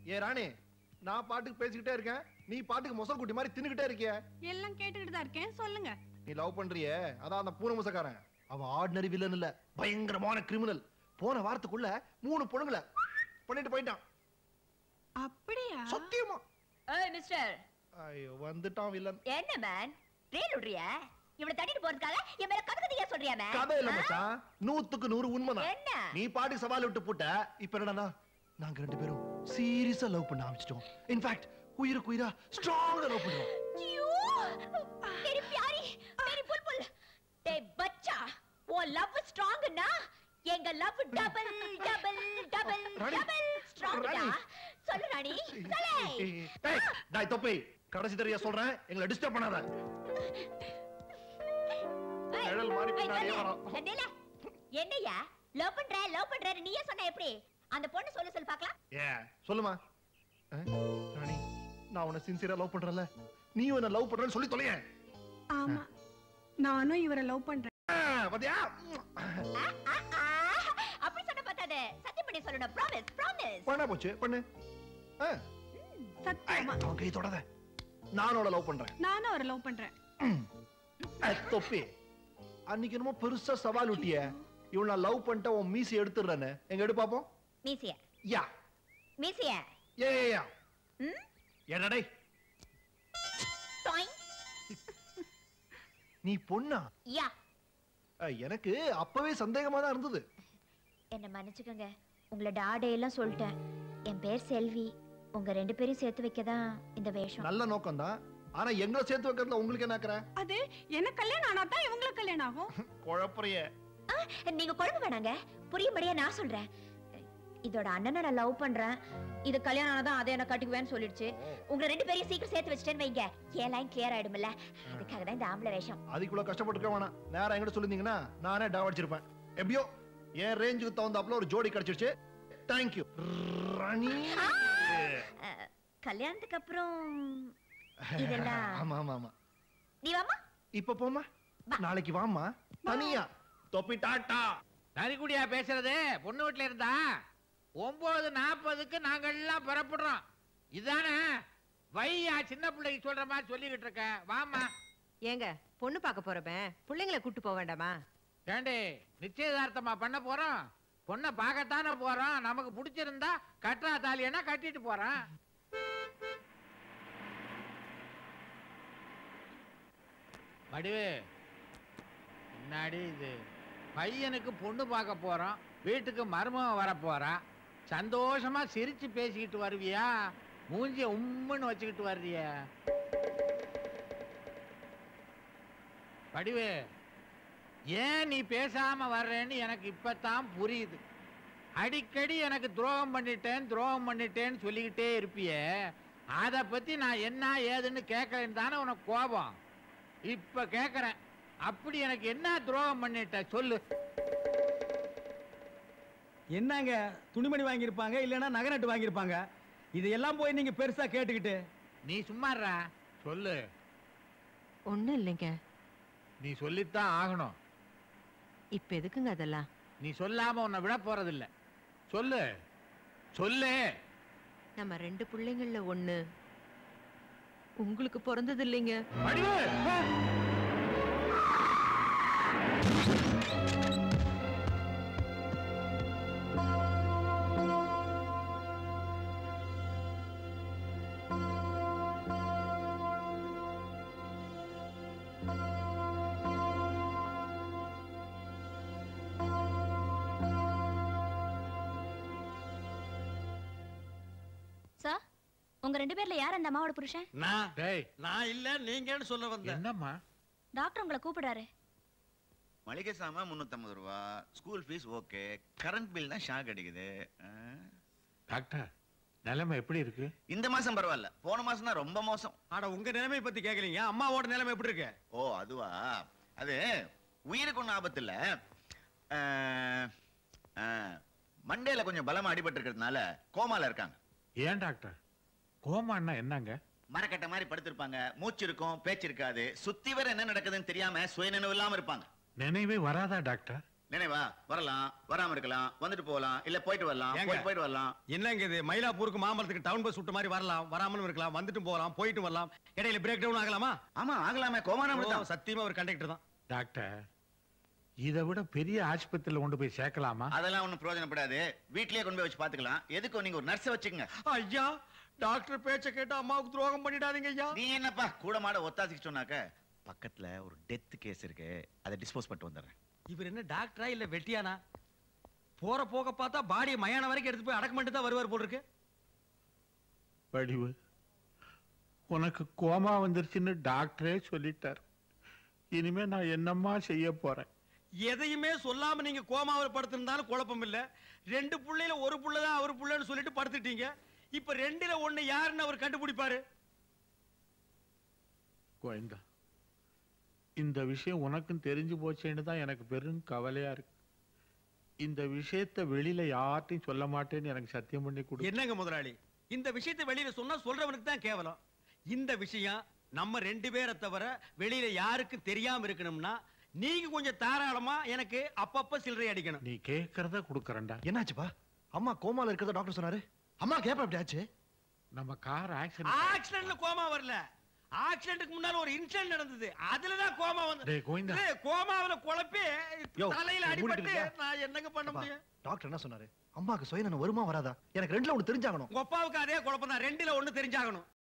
ஏ ராணி நான் பாட்டுக்கு பேசிக்கிட்டே இருக்கேன் நீ பாட்டுக்கு மொசல் குட்டி மாதிரி தின்னுக்கிட்டே இருக்கிய எல்லாம் கேட்டுக்கிட்டு தான் இருக்கேன் சொல்லுங்க நீ லவ் பண்றியே அதான் அந்த பூனை முசக்காரன் அவன் ஆர்டினரி வில்லன் இல்ல பயங்கரமான கிரிமினல் போன வாரத்துக்குள்ள மூணு பொண்ணுங்களை பண்ணிட்டு போயிட்டான் அப்படியா சத்தியமா ஏய் மிஸ்டர் ஐயோ வந்துட்டான் வில்லன் என்ன மேன் ரேல் விடுறியா இவனை தட்டிட்டு போறதுக்காக என் மேல கதகதையா சொல்றியா மேன் கதை இல்ல மச்சான் நூத்துக்கு நூறு உண்மைதான் என்ன? நீ பாட்டுக்கு சவால் விட்டு போட்ட இப்ப என்னடா நாங்க ரெண்டு பேரும் சீரியஸா லவ் பண்ண ஆரம்பிச்சிட்டோம் இன்ஃபேக்ட் உயிருக்கு உயிரா ஸ்ட்ராங்கா லவ் பண்றோம் ஐயோ मेरी प्यारी मेरी बुलबुल டேய் பச்சா உன் லவ் ஸ்ட்ராங்னா எங்க love double double double Rani, double ஸ்ட்ராங்டா ராணி. சொல்லு ராணி சொல்லு ஏய் டாய் தொப்பி கடைசி தெரிய சொல்றேன் எங்களை டிஸ்டர்ப் பண்ணாத ஏய், நிழல் மாதிரி ஏய், பின்னாடியே சொல்லு. வரோம். நில, என்னய்யா லவ் பண்ற லவ் பண்ற நீயே சொன்ன எப்படி அந்த பொண்ணு சொல்லு சொல்லு பார்க்கலாம் ஏ சொல்லுமா அஹ், ராணி நான் உன்னை சின்சியரா லவ் பண்றேன்ல நீயும் என்ன லவ் பண்றேன்னு சொல்லி தொலையேன் ஆமா நானும் இவரை லவ் பண்றேன் பாத்தியா ஆ, ஆ, ஆ. அப்படி சொன்ன பார்த்தாத சத்தியம் பண்ணி சொல்லணும் ப்ராமிஸ் ப்ராமிஸ் பண்ணா போச்சு பண்ணு அஹ், சத்தியமா அவன் கை தொடாத நானோட லவ் பண்றேன் நானும் அவரை லவ் பண்றேன் அஹ், தொப்பி அன்னைக்கு என்னமோ பெருசா சவால் விட்டிய இவன் நான் லவ் பண்ணிட்ட உன் மீசி எடுத்துடுறேன்னு எங்க எடு பாப்போம் மீசிய யா மீசிய ஏ ஏ, யா ம் என்னடே டாய் நீ பொண்ணா யா அஹ், எனக்கு அப்பவே சந்தேகமா தான் இருந்தது என்ன மன்னிச்சுக்கோங்க உங்களை டாடே எல்லாம் சொல்லிட்டேன் என் பேர் செல்வி உங்க ரெண்டு பேரையும் சேர்த்து வைக்க தான் இந்த வேஷம் நல்ல நோக்கம் தான் ஆனா எங்களை சேர்த்து வைக்கிறதுல உங்களுக்கு என்ன ஆக்குற அது எனக்கு கல்யாணம் ஆனா தான் இவங்களுக்கு கல்யாணம் ஆகும் குழப்பறிய ஆ, நீங்க குழம்பு வேணாங்க புரியும்படியா நான் சொல்றேன் இதோட அண்ணனை நான் லவ் பண்றேன் இது கல்யாணம் ஆனதான் அதை என்ன கட்டிக்குவேன்னு சொல்லிடுச்சு உங்களை ரெண்டு பேரையும் சீக்கிரம் சேர்த்து வச்சுட்டேன்னு வைங்க என் லைன் கிளியர் ஆயிடும்ல அதுக்காக தான் இந்த ஆம்பளை வேஷம் அதுக்குள்ள கஷ்டப்பட்டுக்க வேணாம் நேரம் எங்கிட்ட சொல்லிருந்தீங்கன்னா நானே டாவ் அடிச்சிருப்பேன் எப்படியோ என் ரேஞ்சுக்கு தகுந்தாப்புல ஒரு ஜோடி கிடைச்சிருச்சு தேங்க்யூ ராணி ஆ, கல்யாணத்துக்கு அப்புறம் இதெல்லாம் ஆமா ஆமா ஆமா நீ வாமா இப்ப போமா நாளைக்கு வாமா தனியா தொப்பி டாட்டா நரிக்குடியா பேசுறது பொண்ணு வீட்டுல இருந்தா ஒன்பது நாற்பதுக்கு நாங்க எல்லாம் புறப்படுறோம் இதானே வையா சின்ன பிள்ளைக்கு சொல்ற மாதிரி சொல்லிக்கிட்டு இருக்க வாமா ஏங்க பொண்ணு பார்க்க போறவன் பிள்ளைங்களை கூட்டு போக வேண்டாமா ஏண்டி நிச்சயதார்த்தமா பண்ண போறோம் பொண்ணை பார்க்கத்தானே போறோம் நமக்கு பிடிச்சிருந்தா கட்டுறா தாலியனா கட்டிட்டு போறோம் வடிவு முன்னாடி இது பையனுக்கு பொண்ணு பார்க்க போறோம் வீட்டுக்கு மருமகன் வர போறா சந்தோஷமா சிரிச்சு பேசிக்கிட்டு வருவியா மூஞ்சிய உம்முன்னு வச்சுக்கிட்டு வர்றிய வடிவு ஏன் நீ பேசாம வர்றேன்னு எனக்கு இப்பதான் புரியுது அடிக்கடி எனக்கு துரோகம் பண்ணிட்டேன் துரோகம் பண்ணிட்டேன்னு சொல்லிக்கிட்டே இருப்பியே அதை பத்தி நான் என்ன ஏதுன்னு கேட்கலன்னு தானே உனக்கு கோபம் இப்ப கேக்குறேன் அப்படி எனக்கு என்ன துரோகம் பண்ணிட்ட சொல்லு என்னங்க துணிமணி வாங்கியிருப்பாங்க இல்லைன்னா நகை நட்டு வாங்கியிருப்பாங்க இதையெல்லாம் போய் நீங்க பெருசா கேட்டுக்கிட்டு நீ சும்மாறா சொல்லு ஒண்ணும் இல்லைங்க நீ சொல்லித்தான் ஆகணும் இப்ப எதுக்குங்க அதெல்லாம் நீ சொல்லாம உன்னை விட போறதில்ல சொல்லு சொல்லு நம்ம ரெண்டு பிள்ளைங்கள்ல ஒண்ணு உங்களுக்கு பிறந்தது இல்லைங்க வடிவு சார் உங்க ரெண்டு பேர்ல யார் அந்த அம்மாவோட புருஷன் நான் டேய் நான் இல்ல நீங்கன்னு சொல்ல வந்தேன் என்னம்மா டாக்டர் உங்களை கூப்பிடுறாரு மளிகை சாமான் முந்நூற்றம்பது ரூபா school fees okay current bill தான் ஷாக் அடிக்குது ஆ. டாக்டர் நிலைமை எப்படி இருக்கு இந்த மாசம் பரவாயில்ல போன மாசம் தான் ரொம்ப மோசம் ஆட உங்க நிலைமை பத்தி கேக்குறீங்க அம்மாவோட நிலைமை எப்படி இருக்கு ஓ அதுவா அது உயிருக்கு ஒன்றும் ஆபத்து இல்ல ஆ, ஆ, மண்டையில கொஞ்சம் பலமா அடிபட்டு இருக்கிறதுனால கோமால இருக்காங்க ஏன் டாக்டர் கோமான்னா என்னங்க மரக்கட்டை மாதிரி படுத்திருப்பாங்க மூச்சு இருக்கும் பேச்சு இருக்காது சுத்தி வர என்ன நடக்குதுன்னு தெரியாம சுயநினைவு இல்லாம இருப்பாங்க நினைவே வராதா டாக்டர் நினைவா வரலாம் வராம இருக்கலாம் வந்துட்டு போகலாம் இல்ல போயிட்டு வரலாம் ஏங்க? போயிட்டு போயிட்டு வரலாம் என்னங்க இது மயிலாப்பூருக்கு மாமரத்துக்கு டவுன் பஸ் விட்ட மாதிரி வரலாம் வராமலும் இருக்கலாம் வந்துட்டு போகலாம் போயிட்டு வரலாம் இடையில பிரேக் டவுன் ஆகலாமா ஆமா ஆகலாமே கோமானம் ஓ, தான் சத்தியமா ஒரு கண்டக்டர் தான் டாக்டர் இதை விட பெரிய ஆஸ்பத்திரியில கொண்டு போய் சேர்க்கலாமா அதெல்லாம் ஒண்ணும் பிரயோஜனப்படாது வீட்லயே கொண்டு போய் வச்சு பாத்துக்கலாம் எதுக்கும் நீங்க ஒரு நர்ஸை வச்சுக்கங்க ஐயா டாக்டர் பேச்ச கேட்டு அம்மாவுக்கு துரோகம் பண்ணிடாதீங்க ஐயா நீ என்னப்பா கூட மாட ஒத்தாசிக்கு சொன்னாக்க பக்கத்துல ஒரு டெத் கேஸ் இருக்கு அதை டிஸ்போஸ் பண்ணிட்டு வந்துடுறேன் இவர் என்ன டாக்டரா இல்ல வெட்டியானா போற போக பார்த்தா பாடியை மயான வரைக்கும் எடுத்து போய் அடக்கம் பண்ணிட்டு தான் வருவார் போல் இருக்கு வடிவு உனக்கு கோமா வந்துருச்சுன்னு டாக்டரே சொல்லிட்டார் இனிமே நான் என்னம்மா செய்ய போறேன் எதையுமே சொல்லாம நீங்க கோமாவில் படுத்திருந்தாலும் குழப்பம் இல்ல ரெண்டு புள்ளையில ஒரு புள்ள தான் அவர் புள்ளன்னு சொல்லிட்டு படுத்துட்டீங்க இப்ப ரெண்டுல ஒண்ணு யாருன்னு அவர் கண்டுபிடிப்பாரு கோயந்தா இந்த விஷயம் உனக்கும் தெரிஞ்சு போச்சேன்னு தான் எனக்கு பெரும் கவலையா இருக்கு இந்த விஷயத்தை வெளியில யார்ட்டையும் சொல்ல மாட்டேன்னு எனக்கு சத்தியம் பண்ணி கொடு என்னங்க முதலாளி இந்த விஷயத்தை வெளியில சொன்னா சொல்றவனுக்கு தான் கேவலம் இந்த விஷயம் நம்ம ரெண்டு பேரை தவிர வெளியில யாருக்கு தெரியாம இருக்கணும்னா நீங்க கொஞ்சம் தாராளமா எனக்கு அப்பப்ப சில்லறை அடிக்கணும் நீ கேக்குறத கொடுக்கறேன்டா என்னாச்சுப்பா அம்மா கோமால இருக்கிறத டாக்டர் சொன்னாரு அம்மா கேப்ப எப்படி ஆச்சு நம்ம கார் ஆக்சிடென்ட் ஆக்சிடென்ட்ல கோமா வரல ஆக்சிடென்ட்க்கு முன்னால ஒரு இன்சிடென்ட் நடந்தது அதுலதான் கோமா வந்து டேய் கோவிந்தா இல்ல, கோமாவுல குழப்பி யோ, தலையில மூடிட்டு அடிபட்டு இருக்கியா? நான் என்னங்க பண்ண அப்பா, முடியும் டாக்டர் என்ன சொன்னாரு அம்மாக்கு சுயநலம் வருமா வராதா எனக்கு ரெண்டுல ஒண்ணு தெரிஞ்சாகணும் உங்க அப்பாவுக்கு அதே குழப்பம் தான் ரெண்டுல ஒண்ணு தெரிஞ்சாகணும்